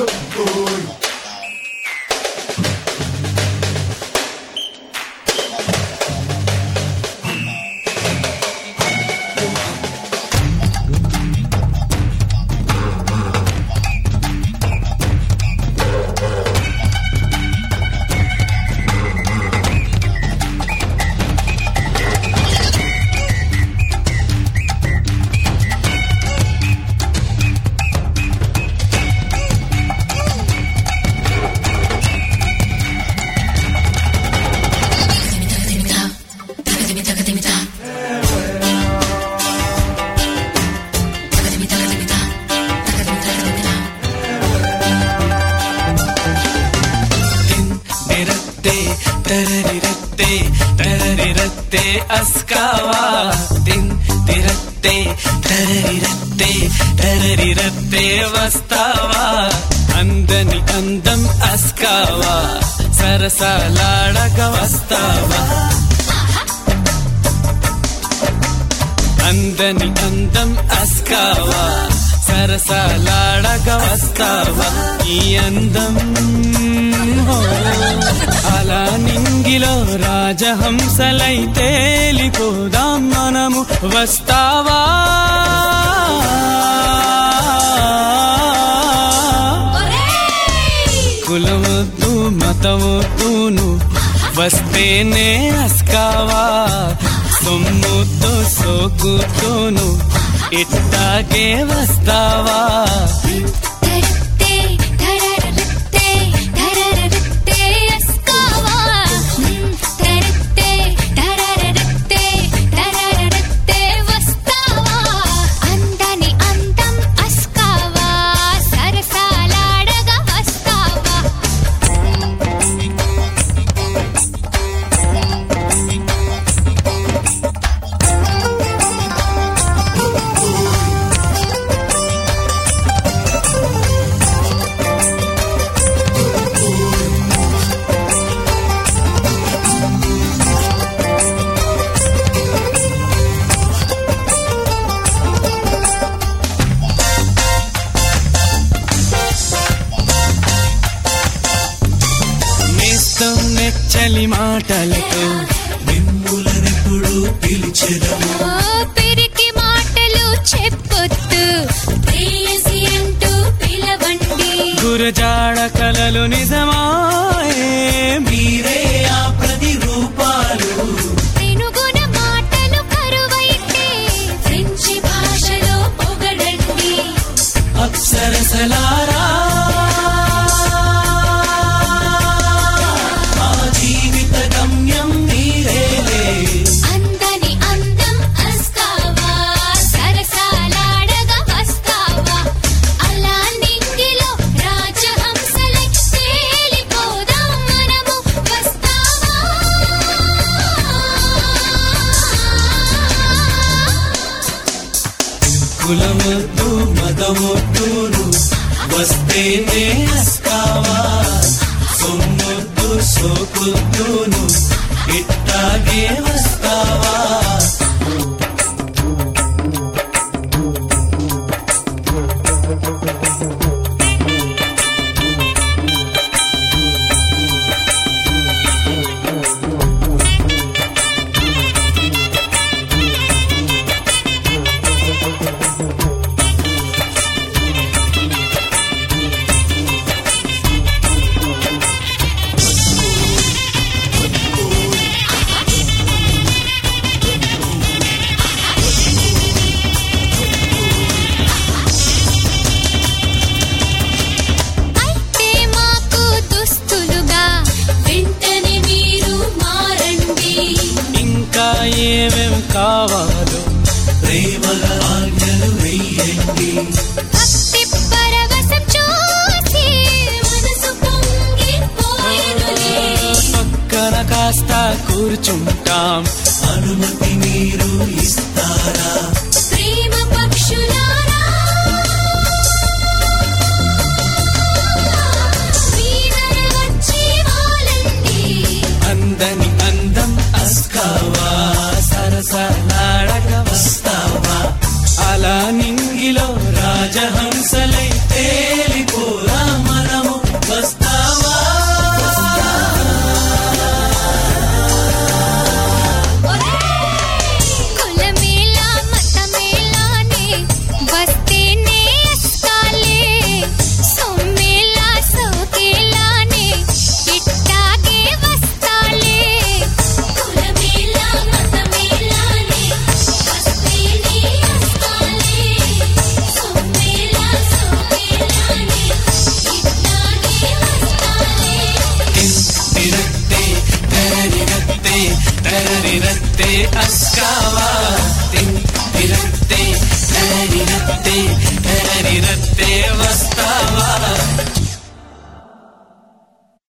నిరత్తే తరరిరత్తే తరరిరత్తే అస్కావా తిన్ తిరత్తే తరరిరత్తే తరరిరత్తే వస్తావా అందని అందం అస్కావా సరసాలాడక వస్తావా అందని అందం అస్కావా సరసాలాడక వస్తావా ఈ అందం ఓ, అలా నింగిలో రాజహంసలై తేలిపోదాం మనము వస్తావా కులవద్దు మతవద్దును వస్తేనే అస్కావా సొమ్ముతో సోకుతోను ఇట్టాగే వస్తావా తరత్తే తరరత్తే తరరత్తే అస్కావా తరత్తే తరరత్తే తరరత్తే వస్తావా అందని అందం అస్కావా సరసాలాడగా వస్తావా నేస్తం నెచ్చలి మాటలతో మిమ్ములనెప్పుడు పిలిచెదము ఓ పిరికి మాటలు చెప్పొద్దు ప్రేయసి అంటూ పిలవండి గురజాడ కలలు నిజమాయే మీరే ఆ ప్రతిరూపాలు తెనుగున మాటలు కరువైతే ఫ్రెంచి భాషలో పొగడండి అప్సరసలారా మా జీవిత గమ్యం మీరేలే అందని అందం అస్కావా సరసాలాడగా వస్తావా అలా నింగిలో రాజహంసలై తేలిపోదాం మనము వస్తావా కులమొద్దు మతమొద్దును వస్తేనే అస్కావా సొమ్మొద్దు సోకొద్దును ఇట్టాగే వస్తావా అయితే మాకు దుస్తులుగా వెంటనే మీరు మారండి ఇంకా ఏమేం కావాలో ప్రేమల ఆజ్ఞలు వెయ్యండి భక్తి పరవశం చూసి మనసు పొంగిపోయెనులే. పక్కన కాస్త కూర్చుంటాం అనుమతి మీరు ఇస్తారా ప్రేమ పక్షులారా మీదర వచ్చి వాలండి. అందని అందం అస్కావా సరసలాడక వస్తావా అలా నింగిలో రాజహంసలై తేలిపోరా మన తిరత్తే అస్కావా తిన్ తిరత్తే తిరత్తే తిరత్తే వస్తావా